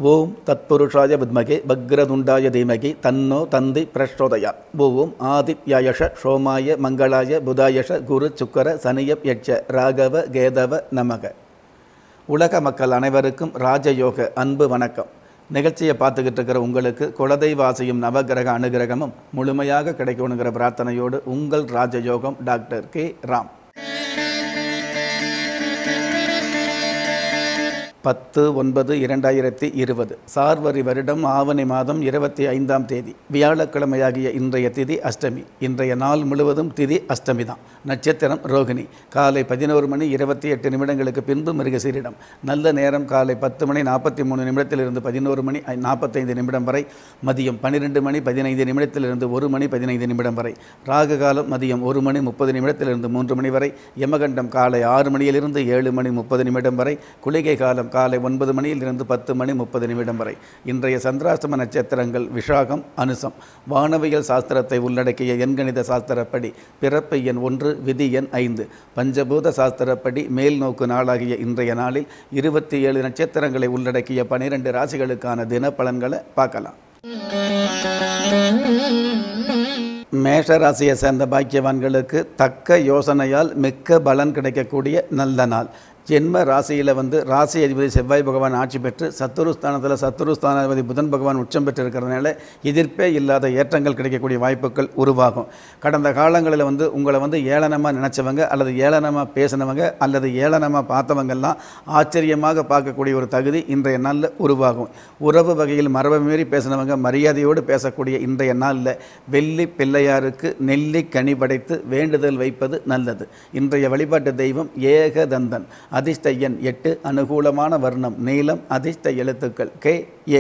ஓம் தத்புருஷாய வித்மகே பக்ரதுண்டாய தீமகி தன்னோ தந்தி பிரச்சோதயா ஓம் ஆதித்யாயஷ சோமாய மங்களாய புதாயஷ குரு சுக்கர சனியப் யட்ச ராகவ கேதவ நமக உலக மக்கள் அனைவருக்கும் ராஜயோக அன்பு வணக்கம் நிகழ்ச்சியை பார்த்துக்கிட்டு இருக்கிற உங்களுக்கு குலதெய்வாசியும் நவகிரக அனுகிரகமும் முழுமையாக கிடைக்கணுங்கிற பிரார்த்தனையோடு உங்கள் ராஜயோகம் டாக்டர் கே ராம் பத்து ஒன்பது இரண்டாயிரத்தி இருபது சார்வரி வருடம் ஆவணி மாதம் இருபத்தி ஐந்தாம் தேதி வியாழக்கிழமையாகிய இன்றைய திதி அஷ்டமி இன்றைய நாள் முழுவதும் திதி அஷ்டமி தான் நட்சத்திரம் ரோகிணி காலை பதினோரு மணி இருபத்தி எட்டு நிமிடங்களுக்கு பின்பு மிருகசீரிடம் நல்ல நேரம் காலை பத்து மணி நாற்பத்தி மூணு நிமிடத்திலிருந்து பதினோரு மணி ஐ- நாற்பத்தைந்து நிமிடம் வரை மதியம் பன்னிரெண்டு மணி பதினைந்து நிமிடத்திலிருந்து ஒரு மணி பதினைந்து நிமிடம் வரை ராகு காலம் மதியம் ஒரு மணி முப்பது நிமிடத்திலிருந்து மூன்று மணி வரை யமகண்டம் காலை ஆறு மணியிலிருந்து ஏழு மணி முப்பது நிமிடம் வரை குளிகை காலம் காலை ஒன்பது மணியிலிருந்து பத்து மணி முப்பது நிமிடம் வரை இன்றைய சந்திராஷ்டம நட்சத்திரங்கள் விஷாகம் அனுசம் வானவியல் சாஸ்திரத்தை உள்ளடக்கிய எண்கணித சாஸ்திரப்படி பிறப்பு எண் ஒன்று விதி எண் ஐந்து பஞ்சபூத சாஸ்திரப்படி மேல் நோக்கு நாளாகிய இன்றைய நாளில் இருபத்தி ஏழு நட்சத்திரங்களை உள்ளடக்கிய பனிரெண்டு ராசிகளுக்கான தின பலன்களை பார்க்கலாம் மேஷ ராசியை சேர்ந்த பாக்கியவான்களுக்கு தக்க யோசனையால் மிக்க பலன் கிடைக்கக்கூடிய நல்ல நாள் ஜென்ம ராசியில் வந்து ராசி அதிபதி செவ்வாய் பகவான் ஆட்சி பெற்று சத்துருஸ்தானத்தில் சத்துருஸ்தானாதிபதி புதன் பகவான் உச்சம் பெற்று இருக்கிறதுனால எதிர்ப்பே இல்லாத ஏற்றங்கள் கிடைக்கக்கூடிய வாய்ப்புகள் உருவாகும் கடந்த காலங்களில் வந்து உங்களை வந்து ஏளனமாக நினச்சவங்க அல்லது ஏளனமாக பேசினவங்க அல்லது ஏளனமாக பார்த்தவங்கெல்லாம் ஆச்சரியமாக பார்க்கக்கூடிய ஒரு தகுதி இன்றைய நாளில் உருவாகும் உறவு வகையில் மரபு மீறி பேசினவங்க மரியாதையோடு பேசக்கூடிய இன்றைய நாளில் வெள்ளி பிள்ளையாருக்கு நெல்லி கனி படைத்து வேண்டுதல் வைப்பது நல்லது இன்றைய வழிபாட்டு தெய்வம் ஏகதந்தன் அதிர்ஷ்ட எண் எட்டு அனுகூலமான வர்ணம் நீலம் அதிர்ஷ்ட எழுத்துக்கள் கே ஏ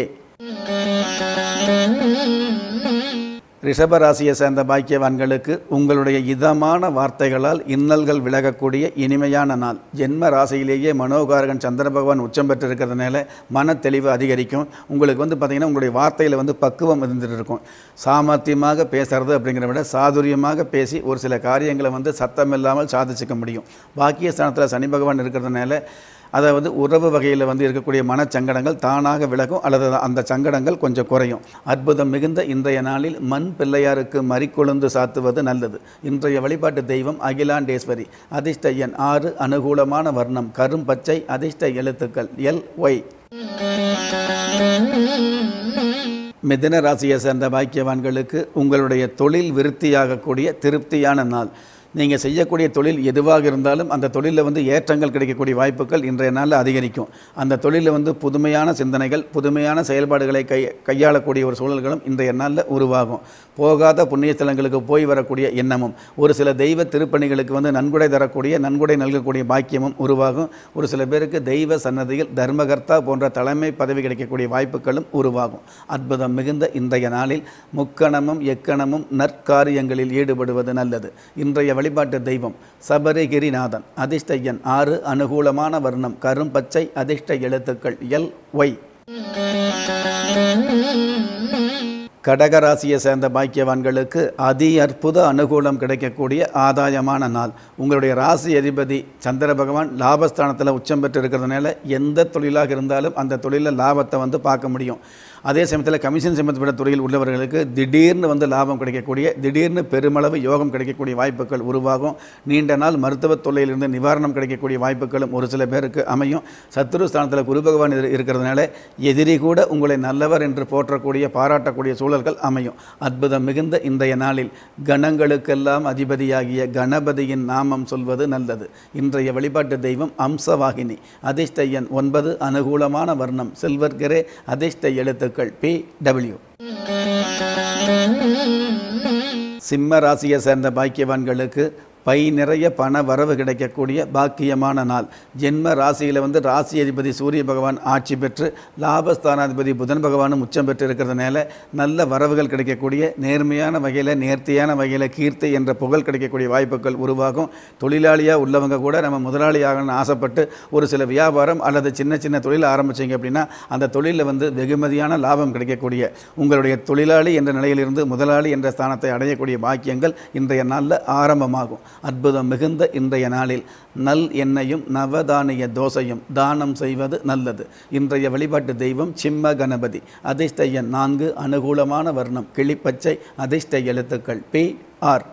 ரிஷபராசியை சேர்ந்த பாக்கியவான்களுக்கு உங்களுடைய இதமான வார்த்தைகளால் இன்னல்கள் விலகக்கூடிய இனிமையான நாள் ஜென்ம ராசியிலேயே மனோகாரகன் சந்திர பகவான் உச்சம் பெற்று இருக்கிறதுனால மன தெளிவு அதிகரிக்கும் உங்களுக்கு வந்து பார்த்திங்கன்னா உங்களுடைய வார்த்தையில் வந்து பக்குவம் இருந்துட்டு இருக்கும் சாமர்த்தியமாக பேசுறது அப்படிங்கிறத விட சாதுரியமாக பேசி ஒரு சில காரியங்களை வந்து சத்தம் இல்லாமல் சாதிச்சுக்க முடியும் பாக்கியஸ்தானத்தில் சனி பகவான் இருக்கிறதுனால அதாவது உறவு வகையில் வந்து இருக்கக்கூடிய மனச்சங்கடங்கள் தானாக விலகும் அல்லது அந்த சங்கடங்கள் கொஞ்சம் குறையும் அற்புதம் மிகுந்த இன்றைய நாளில் மண் பிள்ளையாருக்கு மறிக்கொழுந்து சாத்துவது நல்லது இன்றைய வழிபாட்டு தெய்வம் அகிலாண்டேஸ்வரி அதிர்ஷ்ட எண் ஆறு அனுகூலமான வர்ணம் கரும் பச்சை அதிர்ஷ்ட எழுத்துக்கள் எல் ஒய் மிதுன ராசியை சேர்ந்த பாக்கியவான்களுக்கு உங்களுடைய தொழில் விருத்தியாகக்கூடிய திருப்தியான நாள் நீங்கள் செய்யக்கூடிய தொழில் எதுவாக இருந்தாலும் அந்த தொழிலில் வந்து ஏற்றங்கள் கிடைக்கக்கூடிய வாய்ப்புகள் இன்றைய நாளில் அதிகரிக்கும் அந்த தொழிலில் வந்து புதுமையான சிந்தனைகள் புதுமையான செயல்பாடுகளை கை கையாளக்கூடிய ஒரு சூழல்களும் இன்றைய நாளில் உருவாகும் போகாத புண்ணிய ஸ்தலங்களுக்கு போய் வரக்கூடிய எண்ணமும் ஒரு சில தெய்வ திருப்பணிகளுக்கு வந்து நன்கொடை தரக்கூடிய நன்கொடை நல்கக்கூடிய பாக்கியமும் உருவாகும் ஒரு சில பேருக்கு தெய்வ சன்னதியில் தர்மகர்த்தா போன்ற தலைமை பதவி கிடைக்கக்கூடிய வாய்ப்புகளும் உருவாகும் அற்புதம் மிகுந்த இன்றைய நாளில் முக்கணமும் எக்கணமும் நற்காரியங்களில் ஈடுபடுவது நல்லது இன்றைய வழிபாட்டு தெய்வம் சபரிகிரிநாதன் அதிர்ஷ்ட எண் ஆறு அனுகூலமான வர்ணம் கரும் பச்சை அதிர்ஷ்ட எழுத்துக்கள் எல் ஒய் கடகராசியை சேர்ந்த பாக்கியவான்களுக்கு அதி அற்புத அனுகூலம் கிடைக்கக்கூடிய ஆதாயமான நாள் உங்களுடைய ராசி அதிபதி சந்திர பகவான் லாபஸ்தானத்தில் உச்சம் பெற்று இருக்கிறதுனால எந்த தொழிலாக இருந்தாலும் அந்த தொழிலில் லாபத்தை வந்து பார்க்க முடியும் அதே சமயத்தில் கமிஷன் சம்பந்தப்பட்ட துறையில் உள்ளவர்களுக்கு திடீர்னு வந்து லாபம் கிடைக்கக்கூடிய திடீர்னு பெருமளவு யோகம் கிடைக்கக்கூடிய வாய்ப்புகள் உருவாகும் நீண்ட நாள் மருத்துவ தொல்லையிலிருந்து நிவாரணம் கிடைக்கக்கூடிய வாய்ப்புகளும் ஒரு சில பேருக்கு அமையும் சத்துரு ஸ்தானத்தில் குரு பகவான் இரு- இருக்கிறதுனால எதிரி கூட உங்களை நல்லவர் என்று போற்றக்கூடிய பாராட்டக்கூடிய சூழல்கள் அமையும் அற்புதம் மிகுந்த இன்றைய நாளில் கணங்களுக்கெல்லாம் அதிபதியாகிய கணபதியின் நாமம் சொல்வது நல்லது இன்றைய வழிபாட்டு தெய்வம் அம்சவாகினி அதிர்ஷ்ட எண் ஒன்பது அனுகூலமான வர்ணம் சில்வர் கிரே அதிர்ஷ்ட எழுத்துக்கள் பி டபிள்யூ சிம்ம ராசியை சேர்ந்த பாக்கியவான்களுக்கு பை நிறைய பண வரவு கிடைக்கக்கூடிய பாக்கியமான நாள் ஜென்ம ராசியில் வந்து ராசி அதிபதி சூரிய பகவான் ஆட்சி பெற்று லாபஸ்தானாதிபதி புதன் பகவானும் உச்சம் பெற்று இருக்கிறதுனால நல்ல வரவுகள் கிடைக்கக்கூடிய நேர்மையான வகையில் நேர்த்தியான வகையில் கீர்த்தி என்ற புகழ் கிடைக்கக்கூடிய வாய்ப்புகள் உருவாகும் தொழிலாளியாக உள்ளவங்க கூட நம்ம முதலாளியாகணும்னு ஆசைப்பட்டு ஒரு சில வியாபாரம் அல்லது சின்ன சின்ன தொழில் ஆரம்பிச்சீங்க அப்படின்னா அந்த தொழிலில் வந்து வெகுமதியான லாபம் கிடைக்கக்கூடிய உங்களுடைய தொழிலாளி என்ற நிலையிலிருந்து முதலாளி என்ற ஸ்தானத்தை அடையக்கூடிய பாக்கியங்கள் இன்றைய நாளில் ஆரம்பமாகும் அற்புதம் மிகுந்த இன்றைய நாளில் நல் எண்ணெயும் நவதானிய தோசையும் தானம் செய்வது நல்லது இன்றைய வழிபாட்டு தெய்வம் சிம்ம கணபதி அதிர்ஷ்ட எண் நான்கு அனுகூலமான வர்ணம் கிளிப்பச்சை அதிர்ஷ்ட எழுத்துக்கள் பி ஆர்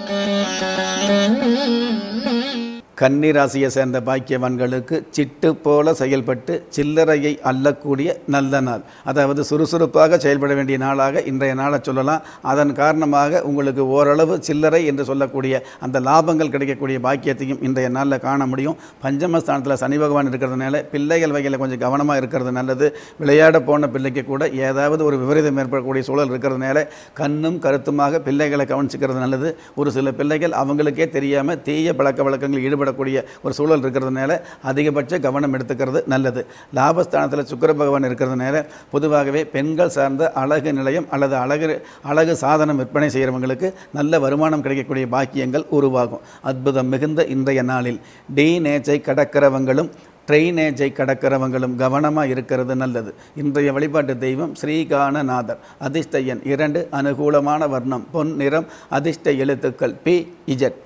கன்னிராசியை சேர்ந்த பாக்கியவான்களுக்கு சிட்டு போல செயல்பட்டு சில்லறையை அள்ளக்கூடிய நல்ல நாள் அதாவது சுறுசுறுப்பாக செயல்பட வேண்டிய நாளாக இன்றைய நாளை சொல்லலாம் அதன் காரணமாக உங்களுக்கு ஓரளவு சில்லறை என்று சொல்லக்கூடிய அந்த லாபங்கள் கிடைக்கக்கூடிய பாக்கியத்தையும் இன்றைய நாளில் காண முடியும் பஞ்சமஸ்தானத்தில் சனி பகவான் இருக்கிறதுனால பிள்ளைகள் வகையில் கொஞ்சம் கவனமாக இருக்கிறது நல்லது விளையாட போன பிள்ளைக்கு கூட ஏதாவது ஒரு விபரீதம் ஏற்படக்கூடிய சூழல் இருக்கிறதுனால கண்ணும் கருத்துமாக பிள்ளைகளை கவனிச்சுக்கிறது நல்லது ஒரு சில பிள்ளைகள் அவங்களுக்கே தெரியாமல் தீய பழக்க வழக்கங்கள் ஈடுபடக்கூடிய ஒரு சூழல் இருக்கிறதுனால அதிகபட்ச கவனம் எடுத்துக்கிறது நல்லது லாபஸ்தானத்தில் சுக்கிர பகவான் இருக்கிறதுனால பொதுவாகவே பெண்கள் சார்ந்த அழகு நிலையம் அல்லது அழகு அழகு சாதனம் விற்பனை செய்கிறவங்களுக்கு நல்ல வருமானம் கிடைக்கக்கூடிய பாக்கியங்கள் உருவாகும் அற்புதம் மிகுந்த இன்றைய நாளில் டி நேச்சை கடக்கிறவங்களும் ட்ரெயினேஜை கடக்கிறவங்களும் கவனமாக இருக்கிறது நல்லது இன்றைய வழிபாட்டு தெய்வம் ஸ்ரீகானநாதர் அதிர்ஷ்ட எண் இரண்டு அனுகூலமான வர்ணம் பொன் நிறம் அதிர்ஷ்ட எழுத்துக்கள் பி இஜட்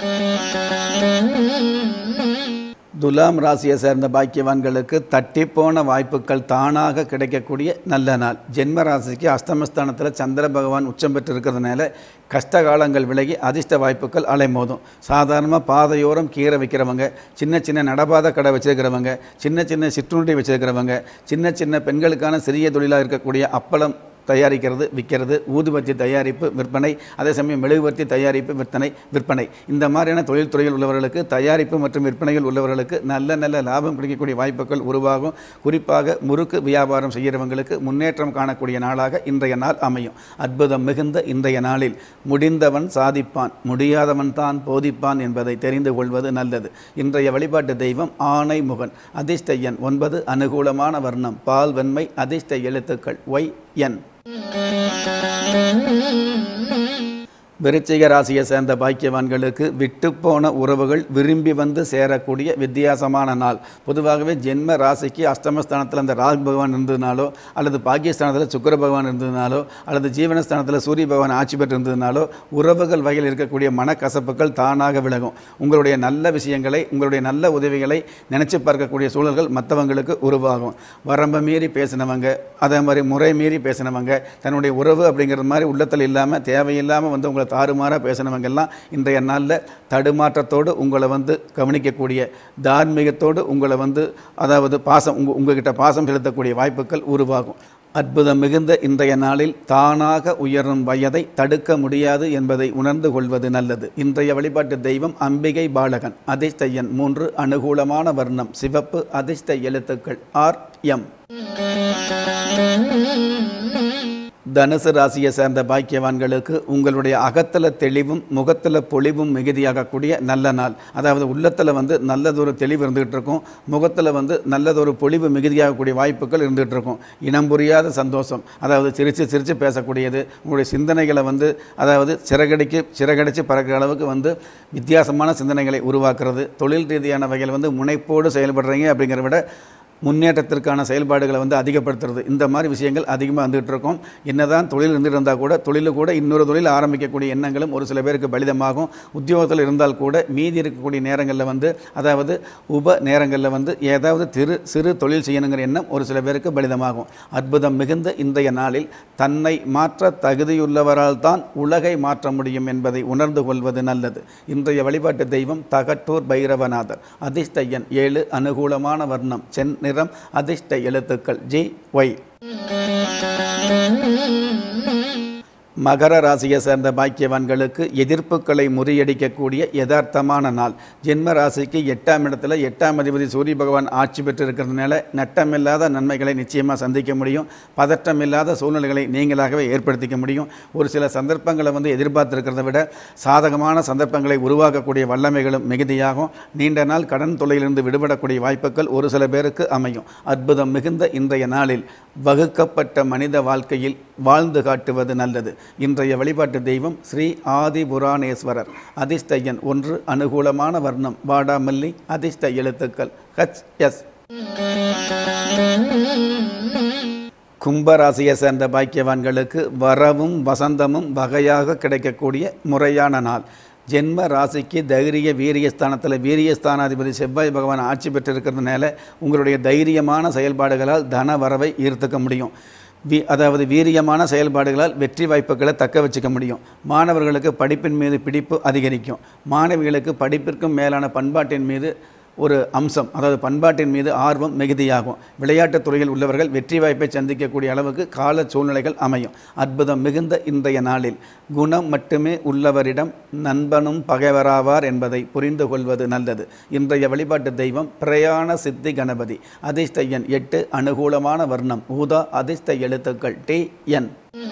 துலாம் ராசியை சேர்ந்த பாக்கியவான்களுக்கு தட்டிப்போன வாய்ப்புகள் தானாக கிடைக்கக்கூடிய நல்ல நாள் ஜென்ம ராசிக்கு அஷ்டமஸ்தானத்தில் சந்திர பகவான் உச்சம் பெற்று இருக்கிறதுனால கஷ்ட காலங்கள் விலகி அதிர்ஷ்ட வாய்ப்புகள் அலைமோதும் சாதாரணமாக பாதையோரம் கீரை விற்கிறவங்க சின்ன சின்ன நடபாத கடை வச்சிருக்கிறவங்க சின்ன சின்ன சிற்றுண்டி வச்சிருக்கிறவங்க சின்ன சின்ன பெண்களுக்கான சிறிய தொழிலாக இருக்கக்கூடிய அப்பளம் தயாரிக்கிறது விற்கிறது ஊதுபத்தி தயாரிப்பு விற்பனை அதே சமயம் மெழுகுவர்த்தி தயாரிப்பு விற்பனை விற்பனை இந்த மாதிரியான தொழில்துறையில் உள்ளவர்களுக்கு தயாரிப்பு மற்றும் விற்பனையில் உள்ளவர்களுக்கு நல்ல நல்ல லாபம் கிடைக்கக்கூடிய வாய்ப்புகள் உருவாகும் குறிப்பாக முறுக்கு வியாபாரம் செய்கிறவங்களுக்கு முன்னேற்றம் காணக்கூடிய நாளாக இன்றைய நாள் அமையும் அற்புதம் மிகுந்த இன்றைய நாளில் முடிந்தவன் சாதிப்பான் முடியாதவன் தான் போதிப்பான் என்பதை தெரிந்து கொள்வது நல்லது இன்றைய வழிபாட்டு தெய்வம் ஆணை முகன் அதிர்ஷ்ட எண் ஒன்பது அனுகூலமான வர்ணம் பால் வெண்மை அதிர்ஷ்ட எழுத்துக்கள் ஒய் என் விருச்சிக ராசியை சேர்ந்த பாக்கியவான்களுக்கு விட்டுப்போன உறவுகள் விரும்பி வந்து சேரக்கூடிய வித்தியாசமான நாள் பொதுவாகவே ஜென்ம ராசிக்கு அஷ்டமஸ்தானத்தில் அந்த ராகு பகவான் இருந்ததுனாலோ அல்லது பாக்கியஸ்தானத்தில் சுக்கர பகவான் இருந்ததுனாலோ அல்லது ஜீவனஸ்தானத்தில் சூரிய பகவான் ஆட்சி பெற்று இருந்ததுனாலோ உறவுகள் வகையில் இருக்கக்கூடிய மனக்கசப்புகள் தானாக விலகும் உங்களுடைய நல்ல விஷயங்களை உங்களுடைய நல்ல உதவிகளை நினச்சி பார்க்கக்கூடிய சூழல்கள் மற்றவங்களுக்கு உருவாகும் வரம்பை மீறி பேசினவங்க அதே மாதிரி முறை மீறி பேசினவங்க தன்னுடைய உறவு அப்படிங்கிற மாதிரி உள்ளத்தில் இல்லாமல் தேவையில்லாமல் வந்து உங்களை தாறுமாறாக பேசினவங்க எல்லாம் இன்றைய நாளில் தடுமாற்றத்தோடு உங்களை வந்து கவனிக்கக்கூடிய தார்மீகத்தோடு உங்களை வந்து அதாவது பாசம் உங்க உங்ககிட்ட பாசம் செலுத்தக்கூடிய வாய்ப்புகள் உருவாகும் அற்புதம் மிகுந்த இன்றைய நாளில் தானாக உயரும் வயதை தடுக்க முடியாது என்பதை உணர்ந்து கொள்வது நல்லது இன்றைய வழிபாட்டு தெய்வம் அம்பிகை பாலகன் அதிர்ஷ்ட எண் மூன்று அனுகூலமான வர்ணம் சிவப்பு அதிர்ஷ்ட எழுத்துக்கள் ஆர் எம் தனுசு ராசியை சேர்ந்த பாக்கியவான்களுக்கு உங்களுடைய அகத்தில் தெளிவும் முகத்தில் பொலிவும் மிகுதியாகக்கூடிய நல்ல நாள் அதாவது உள்ளத்தில் வந்து நல்லதொரு தெளிவு இருந்துகிட்டு இருக்கும் முகத்தில் வந்து நல்லதொரு பொலிவு மிகுதியாகக்கூடிய வாய்ப்புகள் இருந்துகிட்டு இருக்கும் இனம் புரியாத சந்தோஷம் அதாவது சிரித்து சிரித்து பேசக்கூடியது உங்களுடைய சிந்தனைகளை வந்து அதாவது சிறகடிக்கு சிறகடிச்சு பறக்கிற அளவுக்கு வந்து வித்தியாசமான சிந்தனைகளை உருவாக்குறது தொழில் ரீதியான வகையில் வந்து முனைப்போடு செயல்படுறீங்க அப்படிங்கிறத விட முன்னேற்றத்திற்கான செயல்பாடுகளை வந்து அதிகப்படுத்துறது இந்த மாதிரி விஷயங்கள் அதிகமாக வந்துகிட்டு இருக்கும் என்னதான் தொழில் இருந்துட்டு இருந்தால் கூட தொழில் கூட இன்னொரு தொழில் ஆரம்பிக்கக்கூடிய எண்ணங்களும் ஒரு சில பேருக்கு பலிதமாகும் உத்தியோகத்தில் இருந்தால் கூட மீதி இருக்கக்கூடிய நேரங்களில் வந்து அதாவது உப நேரங்களில் வந்து ஏதாவது திரு சிறு தொழில் செய்யணுங்கிற எண்ணம் ஒரு சில பேருக்கு பலிதமாகும் அற்புதம் மிகுந்த இன்றைய நாளில் தன்னை மாற்ற தகுதியுள்ளவரால் தான் உலகை மாற்ற முடியும் என்பதை உணர்ந்து கொள்வது நல்லது இன்றைய வழிபாட்டு தெய்வம் தகட்டூர் பைரவநாதர் அதிர்ஷ்ட எண் ஏழு அனுகூலமான வர்ணம் சென் நிறம் அதிர்ஷ்ட எழுத்துக்கள் ஜி ஒய் மகர ராசியை சேர்ந்த பாக்கியவான்களுக்கு எதிர்ப்புகளை முறியடிக்கக்கூடிய யதார்த்தமான நாள் ஜென்ம ராசிக்கு எட்டாம் இடத்துல எட்டாம் அதிபதி சூரிய பகவான் ஆட்சி பெற்று இருக்கிறதுனால நட்டமில்லாத நன்மைகளை நிச்சயமாக சந்திக்க முடியும் பதற்றமில்லாத சூழ்நிலைகளை நீங்களாகவே ஏற்படுத்திக்க முடியும் ஒரு சில சந்தர்ப்பங்களை வந்து எதிர்பார்த்திருக்கிறத விட சாதகமான சந்தர்ப்பங்களை உருவாக்கக்கூடிய வல்லமைகளும் மிகுதியாகும் நீண்ட நாள் கடன் தொல்லையிலிருந்து விடுபடக்கூடிய வாய்ப்புகள் ஒரு சில பேருக்கு அமையும் அற்புதம் மிகுந்த இன்றைய நாளில் வகுக்கப்பட்ட மனித வாழ்க்கையில் வாழ்ந்து காட்டுவது நல்லது இன்றைய வழிபாட்டு தெய்வம் ஸ்ரீ ஆதி புராணேஸ்வரர் அதிர்ஷ்ட எண் ஒன்று அனுகூலமான வர்ணம் வாடாமல்லி அதிர்ஷ்ட எழுத்துக்கள் ஹச் எஸ் கும்பராசியை சேர்ந்த பாக்கியவான்களுக்கு வரவும் வசந்தமும் வகையாக கிடைக்கக்கூடிய முறையான நாள் ஜென்ம ராசிக்கு தைரிய வீரியஸ்தானத்தில் வீரியஸ்தானாதிபதி செவ்வாய் பகவான் ஆட்சி பெற்றிருக்கிறதுனால உங்களுடைய தைரியமான செயல்பாடுகளால் தன வரவை ஈர்த்துக்க முடியும் வீ அதாவது வீரியமான செயல்பாடுகளால் வெற்றி வாய்ப்புகளை தக்க வச்சுக்க முடியும் மாணவர்களுக்கு படிப்பின் மீது பிடிப்பு அதிகரிக்கும் மாணவிகளுக்கு படிப்பிற்கும் மேலான பண்பாட்டின் மீது ஒரு அம்சம் அதாவது பண்பாட்டின் மீது ஆர்வம் மிகுதியாகும் விளையாட்டுத் துறையில் உள்ளவர்கள் வெற்றி வாய்ப்பை சந்திக்கக்கூடிய அளவுக்கு கால சூழ்நிலைகள் அமையும் அற்புதம் மிகுந்த இன்றைய நாளில் குணம் மட்டுமே உள்ளவரிடம் நண்பனும் பகைவராவார் என்பதை புரிந்து கொள்வது நல்லது இன்றைய வழிபாட்டு தெய்வம் பிரயாண சித்தி கணபதி அதிர்ஷ்ட எண் எட்டு அனுகூலமான வர்ணம் ஊதா அதிர்ஷ்ட எழுத்துக்கள் டி என்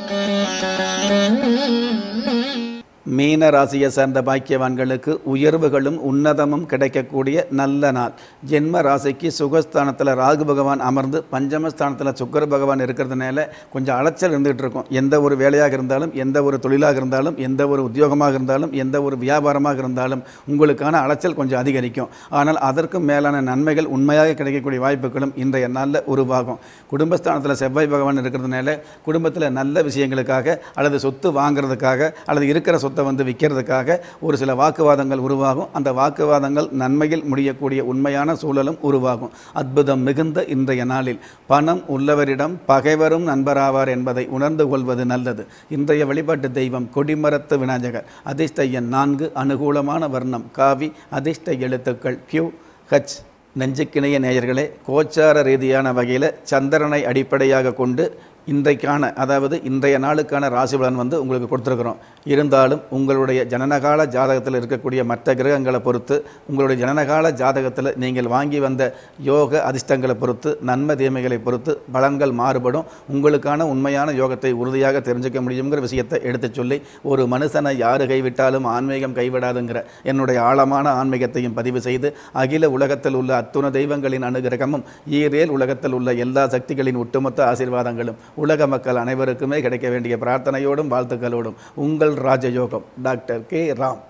மீன ராசியை சேர்ந்த பாக்கியவான்களுக்கு உயர்வுகளும் உன்னதமும் கிடைக்கக்கூடிய நல்ல நாள் ஜென்ம ராசிக்கு சுகஸ்தானத்தில் ராகு பகவான் அமர்ந்து பஞ்சமஸ்தானத்தில் சுக்கர பகவான் இருக்கிறதுனால கொஞ்சம் அலைச்சல் இருந்துகிட்டு இருக்கும் எந்த ஒரு வேலையாக இருந்தாலும் எந்த ஒரு தொழிலாக இருந்தாலும் எந்த ஒரு உத்தியோகமாக இருந்தாலும் எந்த ஒரு வியாபாரமாக இருந்தாலும் உங்களுக்கான அலைச்சல் கொஞ்சம் அதிகரிக்கும் ஆனால் அதற்கும் மேலான நன்மைகள் உண்மையாக கிடைக்கக்கூடிய வாய்ப்புகளும் இன்றைய நாளில் உருவாகும் குடும்பஸ்தானத்தில் செவ்வாய் பகவான் இருக்கிறதுனால குடும்பத்தில் நல்ல விஷயங்களுக்காக அல்லது சொத்து வாங்குறதுக்காக அல்லது இருக்கிற சொத்தை வந்து விற்கிறதுக்காக ஒரு சில வாக்குவாதங்கள் உருவாகும் அந்த வாக்குவாதங்கள் நன்மையில் முடியக்கூடிய உண்மையான சூழலும் உருவாகும் அற்புதம் மிகுந்த இன்றைய நாளில் பணம் உள்ளவரிடம் பகைவரும் நண்பராவார் என்பதை உணர்ந்து கொள்வது நல்லது இன்றைய வழிபாட்டு தெய்வம் கொடிமரத்து விநாயகர் அதிர்ஷ்ட எண் நான்கு அனுகூலமான வர்ணம் காவி அதிர்ஷ்ட எழுத்துக்கள் கியூ ஹச் நெஞ்சுக்கிணைய நேயர்களே கோச்சார ரீதியான வகையில் சந்திரனை அடிப்படையாக கொண்டு இன்றைக்கான அதாவது இன்றைய நாளுக்கான ராசி பலன் வந்து உங்களுக்கு கொடுத்துருக்குறோம் இருந்தாலும் உங்களுடைய ஜனனகால ஜாதகத்தில் இருக்கக்கூடிய மற்ற கிரகங்களை பொறுத்து உங்களுடைய ஜனனகால ஜாதகத்தில் நீங்கள் வாங்கி வந்த யோக அதிர்ஷ்டங்களை பொறுத்து நன்மை தீமைகளை பொறுத்து பலன்கள் மாறுபடும் உங்களுக்கான உண்மையான யோகத்தை உறுதியாக தெரிஞ்சுக்க முடியுங்கிற விஷயத்தை எடுத்துச் சொல்லி ஒரு மனுஷனை யாரு கைவிட்டாலும் ஆன்மீகம் கைவிடாதுங்கிற என்னுடைய ஆழமான ஆன்மீகத்தையும் பதிவு செய்து அகில உலகத்தில் உள்ள அத்துண தெய்வங்களின் அனுகிரகமும் ஈரேல் உலகத்தில் உள்ள எல்லா சக்திகளின் ஒட்டுமொத்த ஆசீர்வாதங்களும் உலக மக்கள் அனைவருக்குமே கிடைக்க வேண்டிய பிரார்த்தனையோடும் வாழ்த்துக்களோடும் உங்கள் ராஜயோகம் டாக்டர் கே ராம்